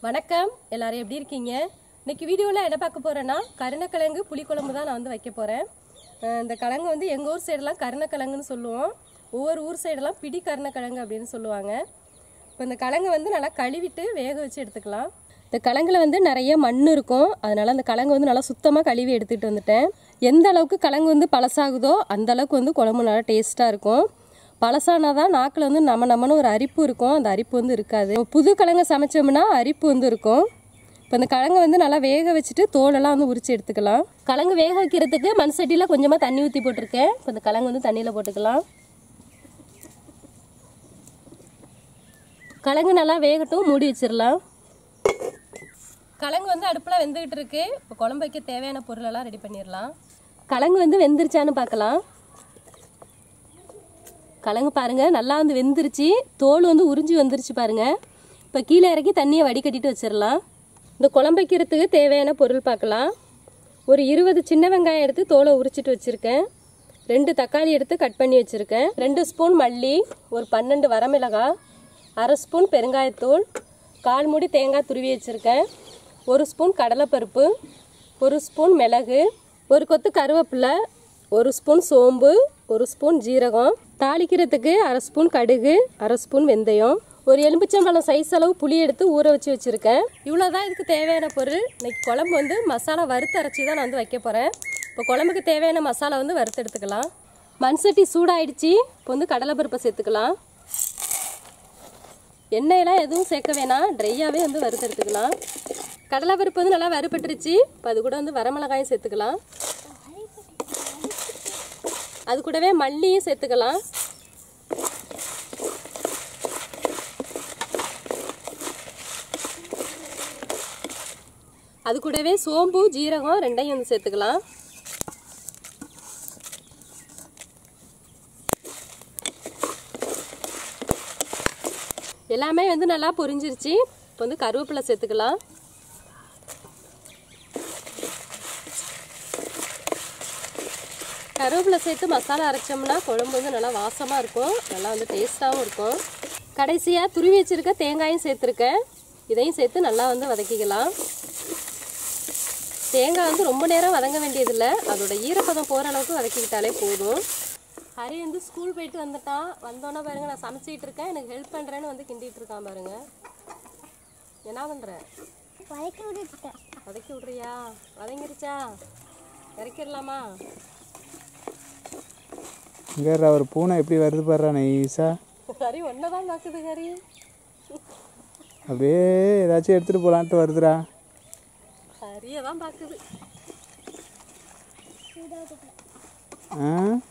வணக்கம் எல்லாரும் எப்படி இருக்கீங்க இன்னைக்கு வீடியோவில் என்ன பார்க்க போறேன்னா கருணக்கிழங்கு புளிக்குழம்பு தான் நான் வந்து வைக்க போகிறேன் இந்த கிழங்கு வந்து எங்கள் ஊர் சைடெல்லாம் கருணக்கிழங்குன்னு சொல்லுவோம் ஒவ்வொரு ஊர் சைடெல்லாம் பிடி கருணக்கிழங்கு அப்படின்னு சொல்லுவாங்க இப்போ இந்த கிழங்கு வந்து நல்லா கழுவிட்டு வேக வச்சு எடுத்துக்கலாம் இந்த கிழங்குல வந்து நிறைய மண் இருக்கும் அதனால அந்த கிழங்கு வந்து நல்லா சுத்தமாக கழுவி எடுத்துகிட்டு வந்துட்டேன் எந்த அளவுக்கு கிழங்கு வந்து பழசாகுதோ அந்த அளவுக்கு வந்து குழம்பு நல்லா டேஸ்ட்டாக இருக்கும் பழசானா தான் நாக்கில் வந்து நம்ம நம்மன்னு ஒரு அரிப்பு இருக்கும் அந்த அரிப்பு வந்து இருக்காது இப்போ புது கிழங்கு சமைச்சோம்னா அரிப்பு வந்து இருக்கும் இப்போ இந்த கிழங்கு வந்து நல்லா வேக வச்சுட்டு தோலெல்லாம் வந்து உரிச்சு எடுத்துக்கலாம் கிழங்கு வேக வைக்கிறதுக்கு மண் சட்டியில் கொஞ்சமாக தண்ணி ஊற்றி போட்டிருக்கேன் இப்போ இந்த கிழங்கு வந்து தண்ணியில் போட்டுக்கலாம் கிழங்கு நல்லா வேகட்டும் மூடி வச்சிடலாம் கிழங்கு வந்து அடுப்பில் வெந்துகிட்டு இருக்கு இப்போ குழம்பு வைக்க தேவையான பொருளெல்லாம் ரெடி பண்ணிடலாம் கிழங்கு வந்து வெந்துருச்சான்னு பார்க்கலாம் கிழங்கு பாருங்க நல்லா வந்து வெந்துருச்சு தோல் வந்து உறிஞ்சி வந்துருச்சு பாருங்க இப்போ கீழே இறக்கி தண்ணியை வடிகட்டிட்டு வச்சிடலாம் இந்த குழம்பு வைக்கிறதுக்கு தேவையான பொருள் பார்க்கலாம் ஒரு இருபது சின்ன வெங்காயம் எடுத்து தோலை உரிச்சிட்டு வச்சுருக்கேன் ரெண்டு தக்காளி எடுத்து கட் பண்ணி வச்சுருக்கேன் ரெண்டு ஸ்பூன் மல்லி ஒரு பன்னெண்டு வரமிளகாய் அரை ஸ்பூன் பெருங்காயத்தூள் கால் மூடி தேங்காய் துருவி வச்சுருக்கேன் ஒரு ஸ்பூன் கடலைப்பருப்பு ஒரு ஸ்பூன் மிளகு ஒரு கொத்து கருவேப்பிலை ஒரு ஸ்பூன் சோம்பு ஒரு ஸ்பூன் ஜீரகம் தாளிக்கிறதுக்கு அரை ஸ்பூன் கடுகு அரை ஸ்பூன் வெந்தயம் ஒரு எலுமிச்சம்பழம் சைஸ் அளவு புளி எடுத்து ஊற வச்சு வச்சுருக்கேன் இவ்வளோதான் இதுக்கு தேவையான பொருள் இன்னைக்கு குழம்பு வந்து மசாலா வறுத்து அரைச்சி தான் நான் வந்து வைக்க போகிறேன் இப்போ குழம்புக்கு தேவையான மசாலா வந்து வறுத்து எடுத்துக்கலாம் மண் சட்டி சூடாயிடுச்சு இப்போ வந்து கடலைப்பருப்பை சேர்த்துக்கலாம் எண்ணெயெல்லாம் எதுவும் சேர்க்க வேணாம் ட்ரையாகவே வந்து வறுத்து எடுத்துக்கலாம் கடலைப்பருப்பு வந்து நல்லா வறுபட்டுருச்சு இப்போ அது கூட வந்து வரமிளகாயும் சேர்த்துக்கலாம் அது கூடவே மல்லியும் சேர்த்துக்கலாம் அது கூடவே சோம்பு ஜீரகம் ரெண்டையும் வந்து சேர்த்துக்கலாம் எல்லாமே வந்து நல்லா பொரிஞ்சிருச்சு இப்போ வந்து கருவேப்பிலை சேர்த்துக்கலாம் கருவேப்பிலை சேர்த்து மசாலா அரைச்சோம்னா குழம்பு வந்து நல்லா வாசமாக இருக்கும் நல்லா வந்து டேஸ்ட்டாகவும் இருக்கும் கடைசியாக துருவி வச்சிருக்க தேங்காயும் சேர்த்துருக்கேன் இதையும் சேர்த்து நல்லா வந்து வதக்கிக்கலாம் தேங்காய் வந்து ரொம்ப நேரம் வதங்க வேண்டியதில்லை அதோட ஈரப்பதம் போகிற அளவுக்கு வதக்கிக்கிட்டாலே போதும் ஹரி வந்து ஸ்கூல் போயிட்டு வந்துட்டான் வந்தோன்னே பாருங்க நான் சமைச்சிட்டு இருக்கேன் எனக்கு ஹெல்ப் பண்ணுறேன்னு வந்து கிண்டிட்டு இருக்கான் பாருங்க என்ன பண்ணுற வதக்கி விட்டுட்டேன் வதக்கி விட்றியா வதங்கிருச்சா இறக்கிடலாமா இங்கே ஒரு பூனை எப்படி வருது பாடுறா நைஸா ஹரி ஒன்றை தான் பார்க்குது ஹரி அப்படியே ஏதாச்சும் எடுத்துகிட்டு போகலான்ட்டு வருதுடா ஹரியை தான் பார்க்குது ஆ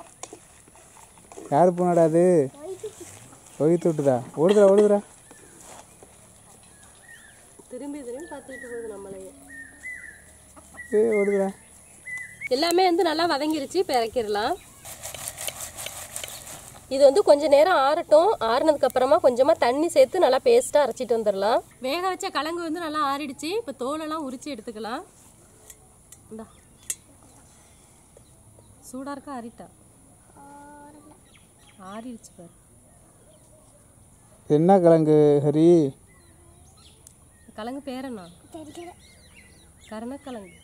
யார் பூனைடா அது ஒய்த்து விட்டுதா ஓடுதுடா ஓடுதுடா திரும்பி திரும்பி பார்த்துட்டு போகுது நம்மளையே ஏ ஓடுதுடா எல்லாமே வந்து நல்லா வதங்கிருச்சு இப்போ இறக்கிடலாம் இது வந்து கொஞ்ச நேரம் ஆறட்டும் ஆறுனதுக்கு அப்புறமா கொஞ்சமாக தண்ணி சேர்த்து நல்லா பேஸ்ட்டாக அரைச்சிட்டு வந்துடலாம் வேக வச்ச கிழங்கு வந்து நல்லா ஆறிடுச்சு இப்போ தோலெல்லாம் உரிச்சு எடுத்துக்கலாம் இந்தா சூடாக இருக்கா ஆறிட்டா ஆறிடுச்சு பாரு என்ன கிழங்கு ஹரி கிழங்கு பேர் என்ன தெரியல கருணக்கிழங்கு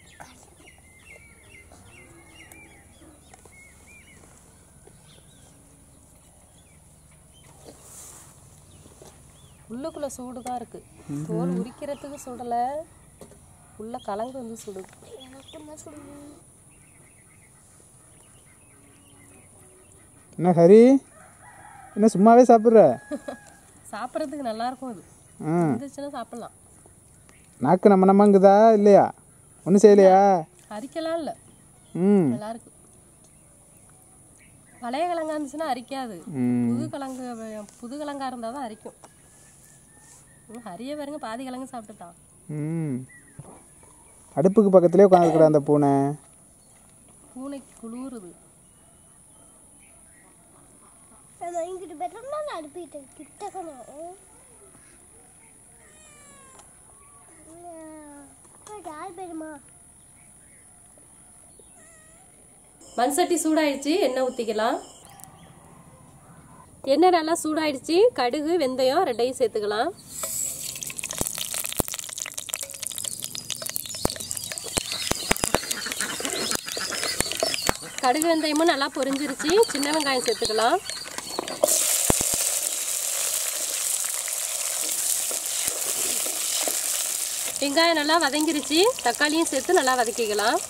உள்ளுக்குள்ள சூடு தான் இருக்கு தோல் உரிக்கிறதுக்கு சுடல உள்ள கலங்கு வந்து சுடுது எனக்கு தான் சொல்லுங்க என்ன ஹரி என்ன சும்மாவே சாப்பிட்ற சாப்பிட்றதுக்கு நல்லா இருக்கும் அது ஆ இருந்துச்சுன்னா சாப்பிடலாம் நாக்கு நம்ம நம்மங்குதா இல்லையா ஒன்றும் செய்யலையா அரிக்கலாம் இல்லை ம் நல்லா இருக்கு பழைய கிழங்கா இருந்துச்சுன்னா அரிக்காது ம் புது கிழங்கு புது கிழங்கா இருந்தால் தான் அரிக்கும் ம், ஹரிய பாருங்க பாதி கிழங்கு சாப்பிட்டுட்டான் ம் அடுப்புக்கு பக்கத்துலேயே உட்காந்துருக்குற அந்த பூனை பூனைக்கு குளிருது நம்ம இங்கிட்டு பெட்டர்னா நான் அடுப்பிட்டு கிட்டக்கணும் யார் பேருமா மண் சட்டி சூடாயிடுச்சு எண்ணெய் ஊற்றிக்கலாம் எண்ணெய் நல்லா சூடாயிடுச்சு கடுகு வெந்தயம் ரெண்டையும் சேர்த்துக்கலாம் கடுகு வெந்தயமும் நல்லா பொரிஞ்சிருச்சு சின்ன வெங்காயம் சேர்த்துக்கலாம் வெங்காயம் நல்லா வதங்கிருச்சு தக்காளியும் சேர்த்து நல்லா வதக்கிக்கலாம்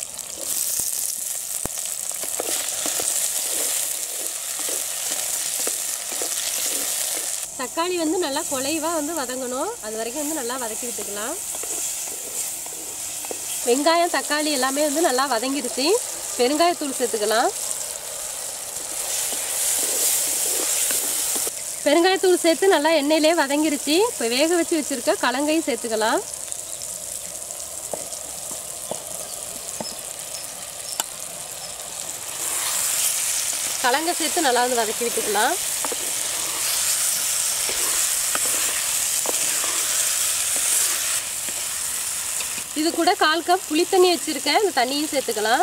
தக்காளி வந்து நல்லா குலைவாக வந்து வதங்கணும் அது வரைக்கும் வந்து நல்லா வதக்கி விட்டுக்கலாம் வெங்காயம் தக்காளி எல்லாமே வந்து நல்லா வதங்கிருச்சு பெருங்காயத்தூள் சேர்த்துக்கலாம் பெருங்காயத்தூள் சேர்த்து நல்லா எண்ணெயிலே வதங்கிருச்சு இப்போ வேக வச்சு வச்சுருக்க கலங்கையும் சேர்த்துக்கலாம் கலங்கை சேர்த்து நல்லா வந்து வதக்கி விட்டுக்கலாம் இது கூட கால் கப் புளி தண்ணி வச்சுருக்கேன் இந்த தண்ணியும் சேர்த்துக்கலாம்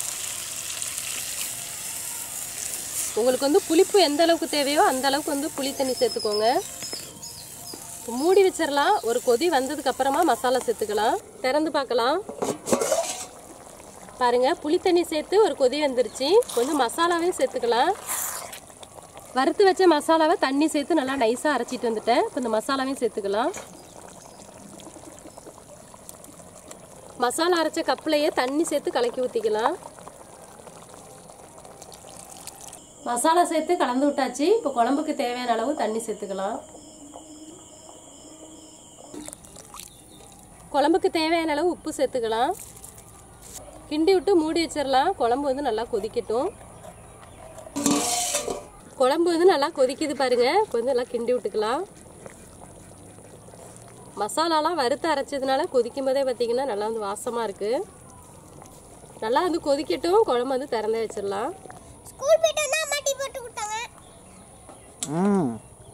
உங்களுக்கு வந்து புளிப்பு எந்த அளவுக்கு தேவையோ அந்த அளவுக்கு வந்து புளி தண்ணி சேர்த்துக்கோங்க இப்போ மூடி வச்சிடலாம் ஒரு கொதி வந்ததுக்கு அப்புறமா மசாலா சேர்த்துக்கலாம் திறந்து பார்க்கலாம் பாருங்க புளி தண்ணி சேர்த்து ஒரு கொதி வந்துருச்சு கொஞ்சம் மசாலாவையும் சேர்த்துக்கலாம் வறுத்து வச்ச மசாலாவை தண்ணி சேர்த்து நல்லா நைஸாக அரைச்சிட்டு வந்துட்டேன் இப்போ இந்த மசாலாவையும் சேர்த்துக்கலாம் மசாலா அரைச்ச கப்லையே தண்ணி சேர்த்து கலக்கி ஊற்றிக்கலாம் மசாலா சேர்த்து கலந்து விட்டாச்சு இப்போ குழம்புக்கு தேவையான அளவு தண்ணி சேர்த்துக்கலாம் குழம்புக்கு தேவையான அளவு உப்பு சேர்த்துக்கலாம் கிண்டி விட்டு மூடி வச்சிடலாம் குழம்பு வந்து நல்லா கொதிக்கட்டும் குழம்பு வந்து நல்லா கொதிக்குது பாருங்க கொஞ்சம் நல்லா கிண்டி விட்டுக்கலாம் மசாலாலாம் வறுத்து அரைச்சதுனால கொதிக்கும் போதே பார்த்தீங்கன்னா நல்லா வந்து வாசமாக இருக்குது நல்லா வந்து கொதிக்கட்டும் குழம்பு வந்து திறந்தே வச்சிடலாம் ஸ்கூல் போயிட்டு வந்தா அம்மா டீ போட்டு கொடுத்தாங்க ம்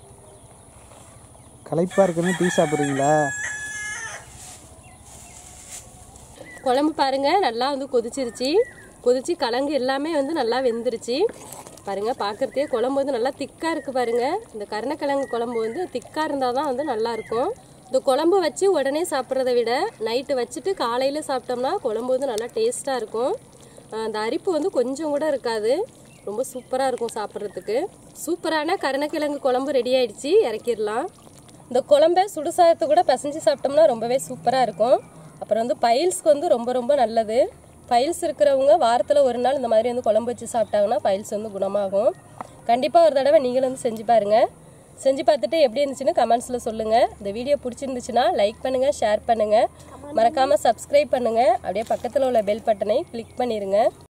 களைப்பாக இருக்குன்னு டீ சாப்பிட்றீங்களா குழம்பு பாருங்க நல்லா வந்து கொதிச்சிருச்சு கொதிச்சு கலங்கு எல்லாமே வந்து நல்லா வெந்துருச்சு பாருங்க பார்க்கறதே குழம்பு வந்து நல்லா திக்காக இருக்குது பாருங்க இந்த கருணக்கிழங்கு குழம்பு வந்து திக்காக இருந்தால் தான் வந்து நல்லா இருக்கும் இந்த குழம்பு வச்சு உடனே சாப்பிட்றத விட நைட்டு வச்சுட்டு காலையில் சாப்பிட்டோம்னா குழம்பு வந்து நல்லா டேஸ்ட்டாக இருக்கும் அஹ் அந்த அரிப்பு வந்து கொஞ்சம் கூட இருக்காது ரொம்ப சூப்பராக இருக்கும் சாப்பிட்றதுக்கு சூப்பரான கருணக்கிழங்கு குழம்பு ரெடி ஆயிடுச்சு இறக்கிடலாம் இந்த குழம்ப சுடுசாதத்தை கூட பிசைஞ்சு சாப்பிட்டோம்னா ரொம்பவே சூப்பராக இருக்கும் அப்புறம் வந்து பைல்ஸ்க்கு வந்து ரொம்ப ரொம்ப நல்லது பைல்ஸ் இருக்கிறவங்க வாரத்தில் ஒரு நாள் இந்த மாதிரி வந்து குழம்பு வச்சு சாப்பிட்டாங்கன்னா பைல்ஸ் வந்து குணமாகும் கண்டிப்பாக ஒரு தடவை நீங்களும் வந்து செஞ்சு பாருங்கள் செஞ்சு பார்த்துட்டு எப்படி இருந்துச்சுன்னு கமெண்ட்ஸில் சொல்லுங்கள் இந்த வீடியோ பிடிச்சிருந்துச்சுன்னா லைக் பண்ணுங்கள் ஷேர் பண்ணுங்கள் மறக்காமல் சப்ஸ்கிரைப் பண்ணுங்கள் அப்படியே பக்கத்தில் உள்ள பெல் பட்டனை கிளிக் பண்ணிடுங்க